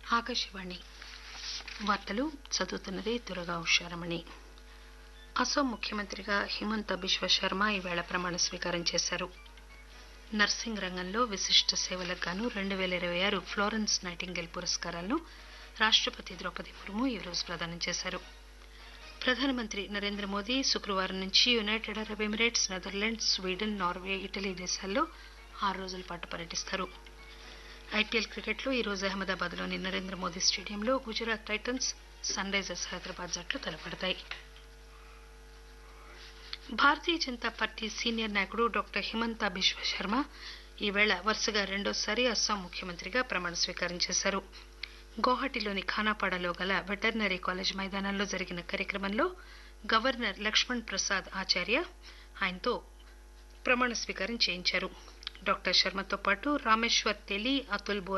ఆకాశవాణి వార్తలు చదువుతున్నది దురగా ఉషారమణి అసోం ముఖ్యమంత్రిగా హిమంత బిశ్వ శర్మ ఈవేళ ప్రమాణ స్వీకారం చేశారు నర్సింగ్ రంగంలో విశిష్ట సేవలకు గాను రెండు పేల ఇరవై ఆరు ఫ్లోరెన్స్ నైటింగేల్ పురస్కారాలను రాష్టపతి ద్రౌపది ముర్ము ఈరోజు ప్రదానం చేశారు ప్రధానమంత్రి నరేంద్ర మోదీ శుక్రవారం నుంచి United Arab Emirates Netherlands Sweden Norway Italy దేశాల్లో ఆరు రోజుల పాటు పర్యటిస్తారు ఐపీఎల్ క్రికెట్లో ఈరోజు అహ్మదాబాద్లోని నరేంద్ర మోదీ స్టేడియంలో Gujarat Titans Sunrisers Hyderabad జట్లు తలపడతాయి భారతీయ జనతా పార్టీ సీనియర్ నాయకుడు డాక్టర్ హిమంత బిశ్వ శర్మ ఈవేళ వరుసగా రెండోసారి అస్సాం ముఖ్యమంత్రిగా ప్రమాణ స్వీకారం చేశారు గౌహటిలోని ఖానాపాడలో గల వెటర్నరీ కాలేజ్ మైదానంలో జరిగిన కార్యక్రమంలో గవర్నర్ లక్ష్మణ్ ప్రసాద్ ఆచార్య ఆయనతో ప్రమాణ స్వీకారం చేయించారు డాక్టర్ శర్మతో పాటు రామేశ్వర్ తెలి అతుల్ బోరా